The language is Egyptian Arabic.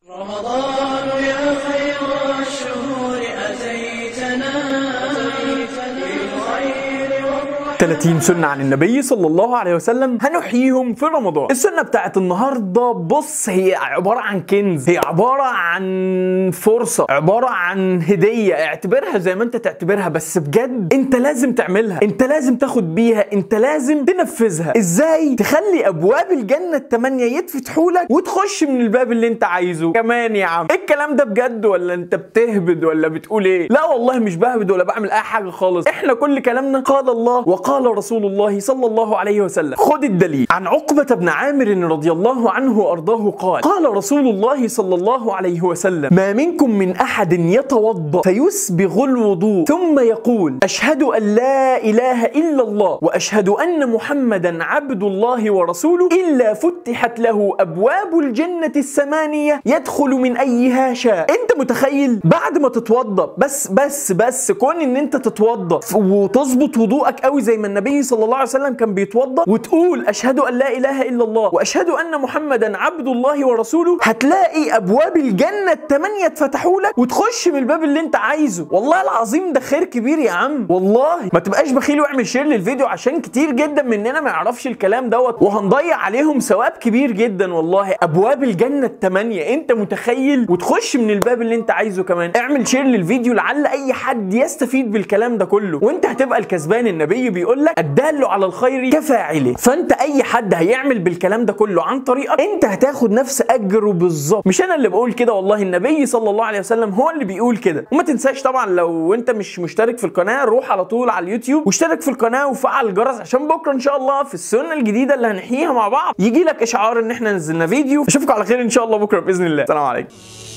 رمضان يا خير الشهور أتيتنا بالخير والرحمة 30 سنة عن النبي صلى الله عليه وسلم هنحييهم في رمضان السنة بتاعت النهاردة بص هي عبارة عن كنز هي عبارة عن فرصة عبارة عن هدية اعتبرها زي ما انت تعتبرها بس بجد انت لازم تعملها انت لازم تاخد بيها انت لازم تنفذها ازاي تخلي ابواب الجنة التمانية يتفتحوا لك وتخش من الباب اللي انت عايزه كمان يا عم إيه الكلام ده بجد ولا انت بتهبد ولا بتقول ايه لا والله مش بهبد ولا بعمل اي حاجة خالص احنا كل كلامنا قال الله وقال رسول الله صلى الله عليه وسلم خد الدليل عن عقبة بن عامر رضي الله عنه وارضاه قال قال رسول الله صلى الله عليه وسلم ما منكم من احد يتوضا فيسبغ الوضوء ثم يقول اشهد ان لا اله الا الله واشهد ان محمدا عبد الله ورسوله الا فتحت له ابواب الجنه الثمانيه يدخل من ايها شاء انت متخيل بعد ما تتوضا بس بس بس كون ان انت تتوضا وتظبط وضوءك قوي زي ما النبي صلى الله عليه وسلم كان بيتوضا وتقول اشهد ان لا اله الا الله واشهد ان محمدا عبد الله ورسوله هتلاقي ابواب الجنه الثمانيه اتفتحوا لك وتخش من الباب اللي انت عايزه والله العظيم ده خير كبير يا عم والله ما تبقاش بخيل واعمل شير للفيديو عشان كتير جدا مننا ما يعرفش الكلام دوت وهنضيع عليهم ثواب كبير جدا والله ابواب الجنه الثمانيه انت متخيل وتخش من الباب اللي انت عايزه كمان اعمل شير للفيديو لعل اي حد يستفيد بالكلام ده كله وانت هتبقى الكسبان النبي بيقول لك الدال على الخير كفاعله فانت اي حد هيعمل بالكلام ده كله عن طريقك انت هتاخد نفس اجره بالظبط مش انا اللي بقول كده والله النبي صلى الله عليه وسلم هو اللي بيقول كده وما تنساش طبعا لو انت مش مشترك في القناه روح على طول على اليوتيوب واشترك في القناه وفعل الجرس عشان بكره ان شاء الله في السنه الجديده اللي هنحييها مع بعض يجي لك اشعار ان احنا نزلنا فيديو اشوفكم على خير ان شاء الله بكره باذن الله السلام عليكم